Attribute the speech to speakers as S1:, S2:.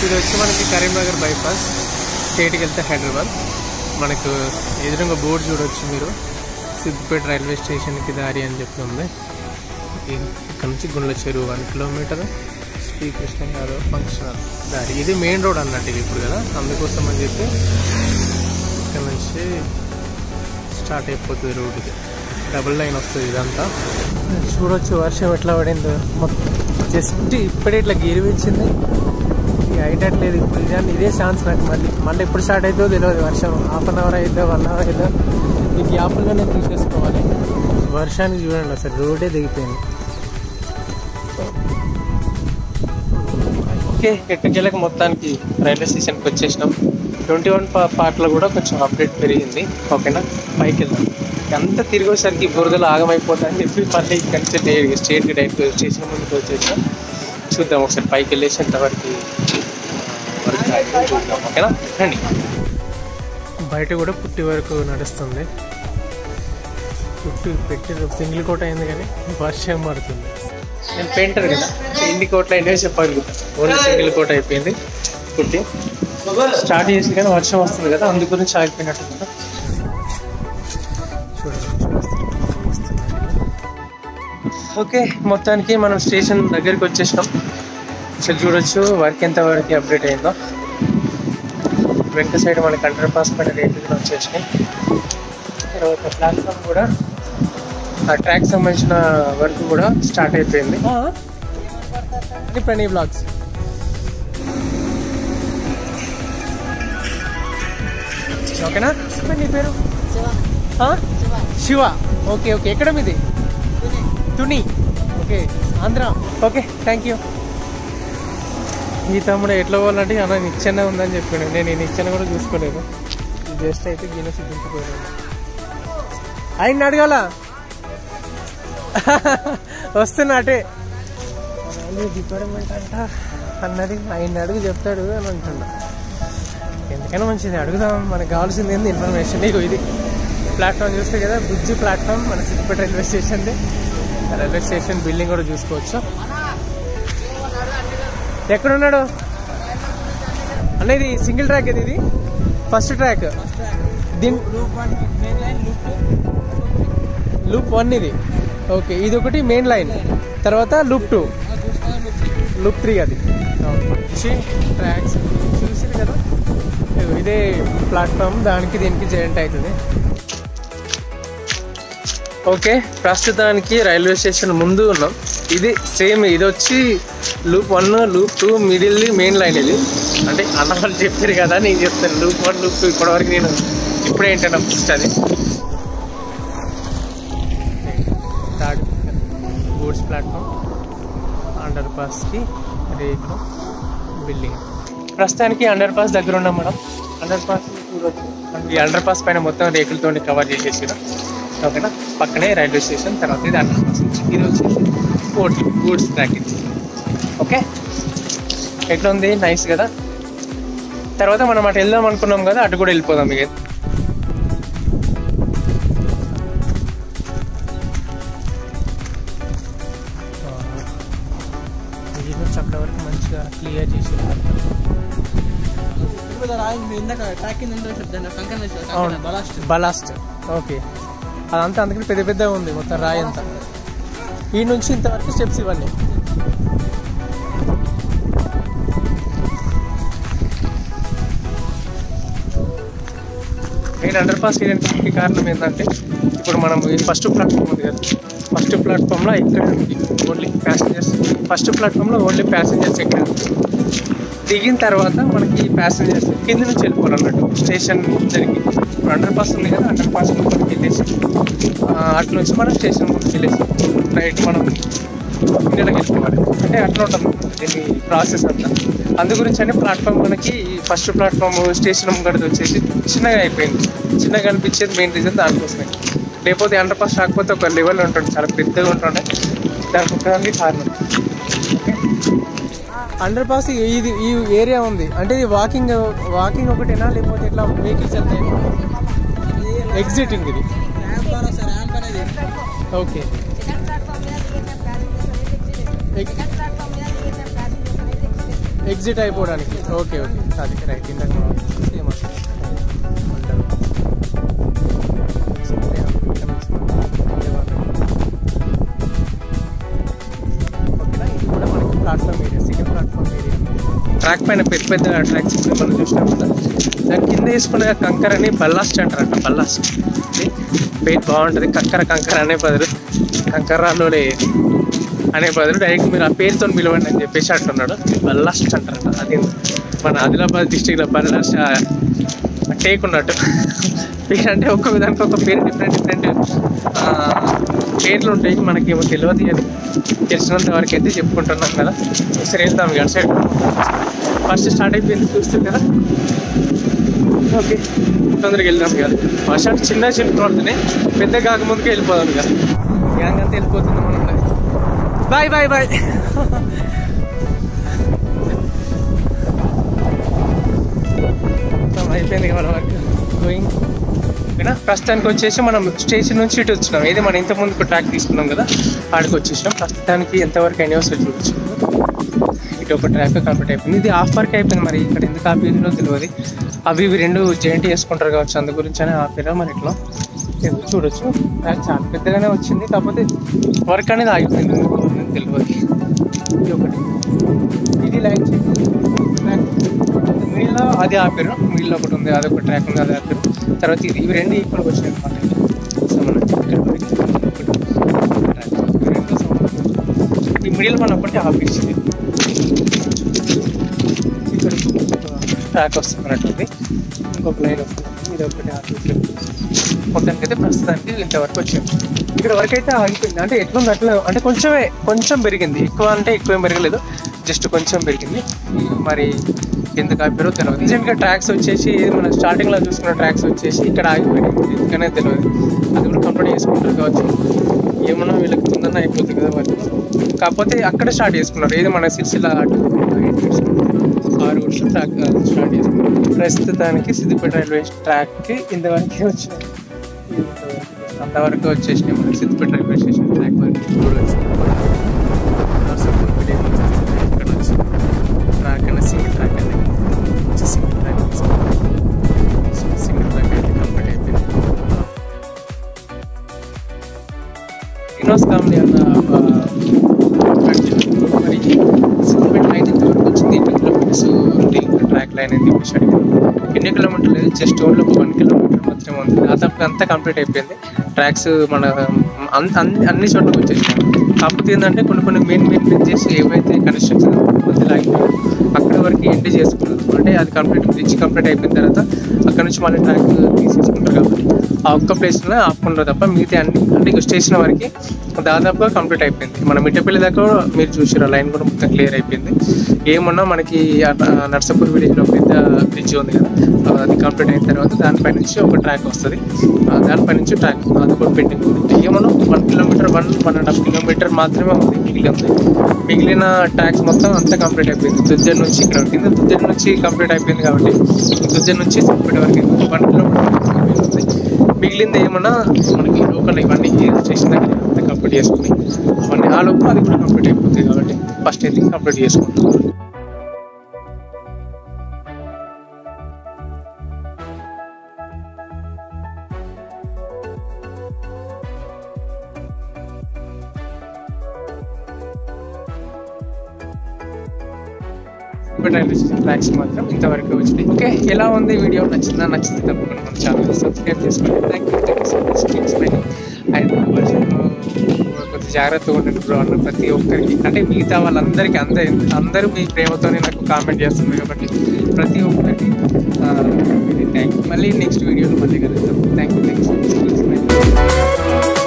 S1: ఇది వచ్చి మనకి కరీంనగర్ బైపాస్ స్టేట్కి వెళ్తే హైదరాబాద్ మనకు ఎదురుగా బోర్డు చూడొచ్చు మీరు సిద్దిపేట రైల్వే స్టేషన్కి దారి అని చెప్పి ఉంది ఇ- ఇక్కడ నుంచి Gundla Cheruvu one kilometer Srikrishna Yadav function hall దారి ఇది మెయిన్ రోడ్ అన్నట్టు ఇది ఇప్పుడు కదా అందుకోసం అని చెప్పి ఇక్కడ నుంచి స్టార్ట్ అయిపోతుంది రోడ్డుకి డబుల్ లైన్ వస్తుంది ఇదంతా చూడొచ్చు వర్షం ఎట్లా పడిందో మొత్తం జస్ట్ ఇప్పుడే ఇట్లా గిరివిచ్చింది ఇక అయ్యేటట్లేదు ఇప్పుడు ఇదే ఇదే ఛాన్స్ నాకు మళ్ళీ మళ్ళీ ఎప్పుడు స్టార్ట్ అవుతుందో తెలియదు వర్షం హాఫ్ అన్ అవర్ అయితే వన్ అవర్ అయితే ఈ గ్యాప్లోనే తీసేసుకోవాలి వర్షానికి చూడండి అసలు రోడే దిగిపోయింది ఓకే ఎట్టకేలకు మొత్తానికి రైల్వే స్టేషన్కి వచ్చేసినాం ట్వంటీ వన్ పార్ట్లో కూడా కొంచెం అప్డేట్ పెరిగింది ఓకేనా పైకి వెళ్దాం అంతా తిరిగి వచ్చేసరికి బురదలు ఆగమైపోతాయని చెప్పి మళ్ళీ ఇక్కడి నుంచి డైరెక్ట్ స్టేట్ డైరెక్ట్ స్టేషన్ ముందుకు వచ్చేసాం చూద్దాం ఒకసారి పైకి వెళ్ళేసి ఎంతవరకు వరకు ఆగిందో చూద్దాం ఓకేనా రండి బయట కూడా పుట్టి వరకు నడుస్తుంది పుట్టి పెట్టి సింగిల్ కోట అయింది కానీ వర్షం పడుతుంది నేను పెయింటర్ కదా ఎన్ని కోట్లు అయినా చెప్పగలుగుతాను ఓన్లీ సింగిల్ కోట అయిపోయింది పుట్టి స్టార్ట్ చేసి కానీ వర్షం వస్తుంది కదా అందు గురించి ఆగిపోయినట్టు కదా ఓకే మొత్తానికి మనం స్టేషన్ దగ్గరికి వచ్చేసినాం అసలు చూడొచ్చు వర్క్ ఎంత వరకు అప్డేట్ అయిందో వెనక సైడ్ మనకి అండర్ పాస్ పైన రేట్లు కూడా వచ్చేసినాయి తర్వాత ప్లాట్ఫామ్ కూడా ఆ ట్రాక్ సంబంధించిన వర్క్ కూడా స్టార్ట్ అయిపోయింది ప్రణీ బ్లాగ్స్ ఓకేనా చెప్పండి నీ పేరు ఆ? శివ ఓకే ఓకే ఎక్కడ మీది Tuni okay Andhra okay thank you ఈ తమ్ముడు ఎట్లా పోవాలంటే అన్న నిచ్చెన ఉందని చెప్పాడు నేను ఈ నిచ్చెన కూడా చూసుకోలేదు జస్ట్ అయితే గిన్నె సిద్ధించిపోయాను ఆయన అడగాల వస్తున్నా అటే రైల్వే డిపార్ట్మెంట్ అంట అన్నది ఆయన అడుగు చెప్తాడు అని అంటున్నా ఎందుకైనా మంచిది అడుగుదాం మనకు కావాల్సింది ఏంది ఇన్ఫర్మేషన్ నీకు ఇది ప్లాట్ఫామ్ చూస్తే కదా బ్రిడ్జ్ ప్లాట్ఫామ్ మన సిద్దిపేట రైల్వే స్టేషన్ది రైల్వే స్టేషన్ బిల్డింగ్ కూడా చూసుకోవచ్చు ఎక్కడున్నాడు అన్న ఇది సింగిల్ ట్రాక్ ఇది ఇది ఫస్ట్ ట్రాక్ దీని లూప్ వన్ ఇది ఓకే ఇది ఒకటి మెయిన్ లైన్ తర్వాత లూప్ టూ లూప్ త్రీ అది వచ్చి ట్రాక్స్ చూసింది కదా ఇదిగో ఇదే ప్లాట్ఫామ్ దానికి దీనికి జాయింట్ అవుతుంది ఓకే ప్రస్తుతానికి రైల్వే స్టేషన్ ముందు ఉన్నాం ఇది సేమ్ ఇది వచ్చి loop one loop two middle main line ఇది అంటే అన్న వాళ్ళు చెప్పారు కదా నేను చెప్తాను లూప్ వన్ లూప్ టూ ఇప్పటివరకు నేను ఇప్పుడే ఏంటన్నా ఫస్ట్ అది థర్డ్ గూడ్స్ ప్లాట్ఫామ్ అండర్ పాస్కి రేకులు బిల్డింగ్ ప్రస్తుతానికి అండర్ పాస్ దగ్గర ఉన్నాం మనం అండర్ పాస్ చూడవచ్చు ఈ అండర్ పాస్ పైన మొత్తం రేకులతో కవర్ చేసేసారు ఓకేనా పక్కనే రైల్వే స్టేషన్ తర్వాత ఇది అండర్ పాస్ ఇది వచ్చేసి పోర్ట్ గూడ్స్ ట్రాక్ ఇది ఓకే ఎట్లా ఉంది నైస్ కదా తర్వాత మనం అటు వెళ్దాం అనుకున్నాం కదా అటు కూడా వెళ్ళిపోదాం ఇక ఇది నుంచి అక్కడ వరకు మంచిగా క్లియర్ చేసి
S2: ఇందాక ట్రాక్ కింద ఉందో చెప్తాను కంకణ
S1: అవును
S2: బలాస్ట్
S1: బలాస్ట్ ఓకే అదంతా అందుకని పెద్ద పెద్దగా ఉంది మొత్తం రాయి అంతా ఈ నుంచి ఇంతవరకు స్టెప్స్ ఇవన్నీ నేను అండర్ పాస్ చేయడానికి కారణం ఏంటంటే ఇప్పుడు మనం ఈ ఫస్ట్ ప్లాట్ఫామ్ ఉంది కదా ఫస్ట్ ప్లాట్ఫామ్లో ఇక్కడ ఓన్లీ ప్యాసింజర్స్ ఫస్ట్ ప్లాట్ఫామ్లో ఓన్లీ ప్యాసింజర్స్ ఎక్కారు దిగిన తర్వాత మనకి ప్యాసింజర్స్ కింద నుంచి వెళ్ళిపోవాలన్నట్టు స్టేషన్ దగ్గరికి ఇప్పుడు అండర్ పాస్ ఉంది కదా అండర్ పాస్ ముందుకు వెళ్ళేసి ఆ, అటు నుంచి మనం స్టేషన్ ముందుకు వెళ్ళేసి రైట్ మనం ఇండియాకి వెళ్ళిపోవాలి అంటే అట్లా ఉంటుంది దీని ప్రాసెస్ అంతా అందు గురించి అని ప్లాట్ఫామ్ మనకి ఫస్ట్ ప్లాట్ఫామ్ స్టేషన్ ముంగడిది వచ్చేసి చిన్నగా అయిపోయింది చిన్నగా అనిపించేది మెయిన్ రీజన్ దానికోసమే లేకపోతే అండర్ పాస్ రాకపోతే ఒక లెవెల్ ఉంటుంది చాలా పెద్దగా ఉంటుండే దానికి ఒకదానికి కారణం అండర్ పాస్ ఇది ఈ ఏరియా ఉంది అంటే ఇది వాకింగ్ వాకింగ్ ఒకటేనా లేకపోతే ఇట్లా వెహికల్స్ వెళ్తాయి ఎగ్జిటింగ్ ఇది
S2: ర్యాంప్ ద్వారా సార్ ర్యాంప్ అనేది
S1: ఓకే
S3: సెకండ్ ప్లాట్ఫామ్ మీద దిగిన ప్యాసింజర్స్ అనేది ఎగ్జిట్ సెకండ్ ప్లాట్ఫామ్ మీద దిగిన ప్యాసింజర్స్ అనేది ఎగ్జిట్
S1: ఎగ్జిట్ అయిపోవడానికి ఓకే ఓకే అది రైట్ ఇందాక మనం సేమ్ వస్తుంది ఉంటారు ఓకేనా ఇది కూడా మనకి platform area second platform area track పైన పెద్ద పెద్ద ట్రాక్స్ మనం చూసినాం కదా దాని కింద వేసుకునే కంకర అని బల్లాస్ట్ అంటారంట బల్లాస్ట్ ఇది పేరు బాగుంటుంది కంకర కంకర అనే బదులు కంకరాలోనే అనే బదులు డైరెక్ట్ మీరు ఆ పేరుతో పిలవండి అని చెప్పేసి అంటున్నాడు బల్లాస్ట్ అంటారంట అది మన ఆదిలాబాద్ డిస్టిక్లో బల్లాస్ట్ టేక్ ఉన్నట్టు పేరు అంటే ఒక్క విధానికి ఒక పేరు డిఫరెంట్ డిఫరెంట్ పేర్లు ఉంటాయి మనకేమో తెలియదు అని తెలిసినంత వరకు అయితే చెప్పుకుంటున్నాం కదా సరే వెళ్దాం ఇక సైడ్ ఫస్ట్ స్టార్ట్ అయిపోయింది చూస్తుంది కదా ఓకే తొందరగా వెళ్దాం కదా వర్షం చిన్న చిన్న పడుతున్నాయి పెద్ద కాకముందుకే వెళ్ళిపోదాం కదా గ్యాంగ్ అంతా వెళ్ళిపోతుంది మనం బాయ్ బాయ్ బాయ్ అయిపోయింది కదా మన వర్క్ గోయింగ్ ఓకేనా ప్రస్తుతానికి వచ్చేసి మనం స్టేషన్ నుంచి ఇటు వచ్చినాం ఏది మనం ఇంత ముందుకు ట్రాక్ తీసుకున్నాం కదా ఆడికి వచ్చేసినాం ప్రస్తుతానికి ఎంతవరకు అయినా వస్తుంది చూడొచ్చు ఇటు ఒక ట్రాక్ కంప్లీట్ అయిపోయింది ఇది హాఫ్ వర్క్ అయిపోయింది మరి ఇక్కడ ఎందుకు ఆపేదో తెలియదు అవి ఇవి రెండు జాయింట్ చేసుకుంటారు కావచ్చు అందు గురించి అని ఆపేరా మరి ఇట్లా ఇది చూడొచ్చు ట్రాక్ చాలా పెద్దగానే వచ్చింది కాకపోతే వర్క్ అనేది ఆగిపోయింది ఎందుకు అనేది తెలియదు ఇది ఒకటి ఇది లైన్ మిడిల్లో అది ఆపారు మిడిల్లో ఒకటి ఉంది అది ఒక ట్రాక్ ఉంది అది ఆపారు తర్వాత ఇది ఇవి రెండు ఈక్వల్గా వచ్చినాయి అనమాట సో మనం ఇక్కడ వరకు ఒకటి track. ఇవి రెండు సమానం. ఈ మిడిల్ మనం ఒకటి ఆపేసింది ఇక్కడ ట్రాక్ వస్తున్నట్టుంది ఇంకొక లైన్ వస్తుంది ఇది ఒకటి ఆపేసి మొత్తానికైతే ప్రస్తుతానికి ఇంతవరకు వచ్చాము ఇక్కడ వరకు అయితే ఆగిపోయింది అంటే ఎట్లా ఉంది అట్లా అంటే కొంచెమే కొంచెం పెరిగింది ఎక్కువ అంటే ఎక్కువ ఏం పెరగలేదు జస్ట్ కొంచెం పెరిగింది మరి ఎందుకు ఆపారో తెలియదు రీసెంట్గా ట్రాక్స్ వచ్చేసి మనం స్టార్టింగ్లో చూసుకున్న ట్రాక్స్ వచ్చేసి ఇక్కడ ఆగిపోయినాయి ఎందుకనే తెలియదు అది కూడా కంప్లీట్ చేసుకుంటారు కావచ్చు ఏమన్నా వీళ్ళకి తొందరగా అయిపోతుంది కదా వాళ్ళు కాకపోతే అక్కడ స్టార్ట్ చేసుకున్నారు ఏది మన సిరిసిల్ల అటు ఆరు వర్షం ట్రాక్ స్టార్ట్ చేసుకున్నారు ప్రస్తుతానికి సిద్దిపేట రైల్వే ట్రాక్కి ఇంతవరకు వచ్చినాయి అంతవరకు వచ్చేసినాయి మనకి సిద్దిపేట రైల్వే స్టేషన్ ట్రాక్ వరకు చూడవచ్చు నర్సాపూర్ విలేజ్ వచ్చేసి ఇక్కడ వచ్చి ట్రాక్ అనేది సింగిల్ ట్రాక్ అనేది వచ్చి సింగిల్ ట్రాక్ సింగిల్ ట్రాక్ అయితే కంప్లీట్ అయిపోయింది ఇన్నోస్ కామెడీ అన్న ఒక కంటిన్యూ మరి సిద్దిపేట లైన్ ఇంతవరకు వచ్చింది ఎన్ని కిలోమీటర్స్ ఉంది ఇంకా ట్రాక్ లైన్ అని చెప్పేసి అడిగాను ఎన్ని కిలోమీటర్లు లేదు జస్ట్ ఓన్లీ ఒక వన్ కిలోమీటర్ మాత్రమే ఉంది దాదాపు అంతా కంప్లీట్ అయిపోయింది ట్రాక్స్ మన అన్- అన్ని అన్ని చోట్లకి వచ్చేసినాయి కాకపోతే ఏంటంటే కొన్ని కొన్ని మెయిన్ మెయిన్ బ్రిడ్జెస్ ఏవైతే కన్స్ట్రక్షన్ మధ్యలో ఆగిపోయాయో అక్కడ వరకు ఎండ్ చేసుకున్నారు అంటే అది కంప్లీట్ బ్రిడ్జ్ కంప్లీట్ అయిపోయిన తర్వాత అక్కడ నుంచి మళ్ళీ ట్రాక్ తీసేసుకుంటారు కాబట్టి ఆ ఒక్క ప్లేస్లో ఆపుకుంటారు తప్ప మిగతా అన్ని అంటే ఇక స్టేషన్ వరకు దాదాపుగా కంప్లీట్ అయిపోయింది మన మిట్టపల్లి దాకా కూడా మీరు చూసారు లైన్ కూడా మొత్తం క్లియర్ అయిపోయింది ఏమన్నా మనకి ఆ నర్సాపూర్ విలేజ్లో పెద్ద బ్రిడ్జ్ ఉంది కదా ఆ అది కంప్లీట్ అయిన తర్వాత దానిపై నుంచి ఒక ట్రాక్ వస్తుంది ఆ దానిపై నుంచి ట్రాక్ అది కూడా పెండింగ్ ఉంది ఏమన్నా one kilometre one one and half kilometre మాత్రమే ఉంది మిగిలి ఉంది మిగిలిన ట్రాక్స్ మొత్తం అంతా కంప్లీట్ అయిపోయింది దుద్దెన్ నుంచి ఇక్కడ కింద దుద్దెన్ నుంచి కంప్లీట్ అయిపోయింది కాబట్టి దుద్దెన్ నుంచి సిద్దిపేట వరకు వన్ కిలోమీటర్ ఉంది మిగిలింది ఏమన్నా మనకి లోకల్ ఇవన్నీ స్టేషన్ దగ్గర అంతా కంప్లీట్ చేసుకుని అవన్నీ ఆ లోపల అది కూడా కంప్లీట్ అయిపోతుంది కాబట్టి ఫస్ట్ అయితే కంప్లీట్ చేసుకుంటాం ట్రాక్స్ మాత్రం ఇంతవరకు వచ్చినాయి ఓకే ఎలా ఉంది వీడియో నచ్చిందా నచ్చితే తప్పకుండా మన ఛానల్ సబ్స్క్రైబ్ చేసుకోండి thank you thank you so much thanks and వర్షంలో కొంచెం జాగ్రత్తగా ఉండండి బ్రో అన్న ప్రతి ఒక్కరికి అంటే మిగతా వాళ్ళందరికీ అందరి అందరూ మీ ప్రేమతోనే నాకు కామెంట్ చేస్తున్నారు కాబట్టి ప్రతి ఒక్కరికి థ్యాంక్ యూ మళ్ళీ నెక్స్ట్ వీడియోలో మళ్ళీ కలుద్దాం thank you thank you so much